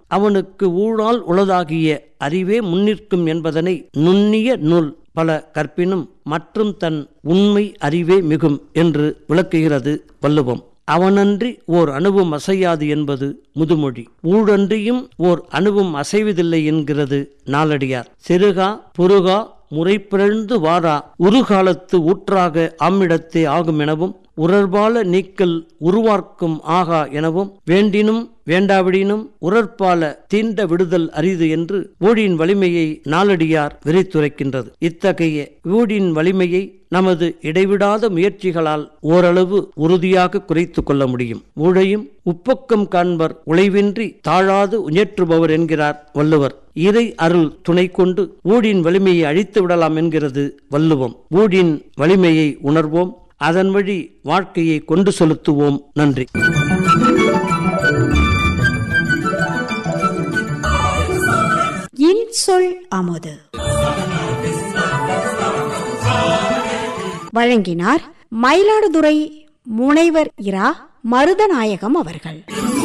அவனுக்கு ஊழால் உளதாகிய அறிவே முன்னிற்கும் என்பதனை நுண்ணிய நூல் பல கற்பினும் மற்றும் தன் உண்மை அறிவே மிகும் என்று விளக்குகிறது வள்ளுவம் அவனன்றி ஓர் அணுவும் அசையாது என்பது முதுமொழி ஊழன்றியும் ஓர் அணுவும் அசைவதில்லை என்கிறது நாலடியார் சிறுகா புருகா முறைப்பிறழ்ந்து வாரா உருகாலத்து ஊற்றாக ஆம்மிடத்தே ஆகும் எனவும் உறர்பால நீக்கல் உருவார்க்கும் ஆகா எனவும் வேண்டினும் வேண்டாவிடினும் உறற்பால தீண்ட விடுதல் அரிது என்று ஊழியின் வலிமையை நாளடியார் விரித்துரைக்கின்றது இத்தகைய ஊழியின் வலிமையை நமது இடைவிடாத முயற்சிகளால் ஓரளவு உறுதியாக குறைத்து கொள்ள முடியும் ஊழையும் உப்பக்கம் காண்பர் உழைவின்றி தாழாது உயற்றுபவர் என்கிறார் வள்ளுவர் இறை அருள் துணை கொண்டு ஊழியின் வலிமையை அழித்து விடலாம் என்கிறது வள்ளுவம் ஊழியின் வலிமையை உணர்வோம் அதன் வழி வாழ்க்கையை கொண்டு செலுத்துவோம் நன்றி இன்சொல் அமுது வழங்கினார் மயிலாடுதுறை முனைவர் இரா மருதநாயகம் அவர்கள்